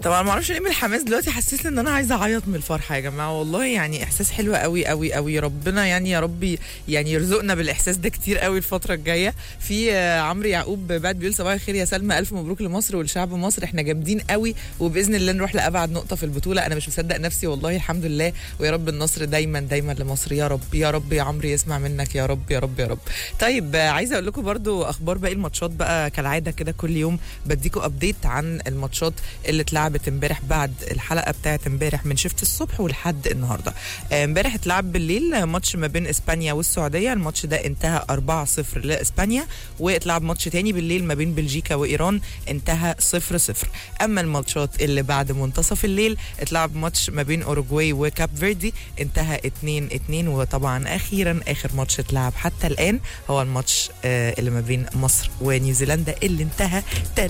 طبعا ما اعرفش ليه من الحماس دلوقتي حسيت ان انا عايزه اعيط من الفرحه يا جماعه والله يعني احساس حلو قوي قوي قوي ربنا يعني يا ربي يعني يرزقنا بالاحساس ده كتير قوي الفتره الجايه في آه، عمرو يعقوب بعد بيقول صباح الخير يا سلمى الف مبروك لمصر والشعب مصر احنا جامدين قوي وباذن الله نروح لابعد نقطه في البطوله انا مش مصدق نفسي والله الحمد لله ويا رب النصر دايما دايما لمصر يا رب يا رب يا عمرو يسمع منك يا رب يا رب يا رب طيب آه، عايزه اقول لكم برضو اخبار باقي الماتشات بقى كالعاده كده كل يوم بديكوا ابديت عن الماتشات اللي اتلعبت امبارح بعد الحلقه بتاعت امبارح من شفت الصبح ولحد النهارده آه، امبارح اتلعب بالليل ماتش ما بين اسبانيا والسعوديه الماتش ده انتهى 4-0 لاسبانيا واتلعب ماتش تاني بالليل ما بين بلجيكا وايران انتهى 0-0 اما الماتشات اللي بعد منتصف الليل اتلعب ماتش ما بين اوروجواي وكاب فيردي انتهى 2-2 وطبعا اخيرا اخر ماتش اتلعب حتى الان هو الماتش آه، اللي ما بين مصر ونيوزيلندا اللي انتهى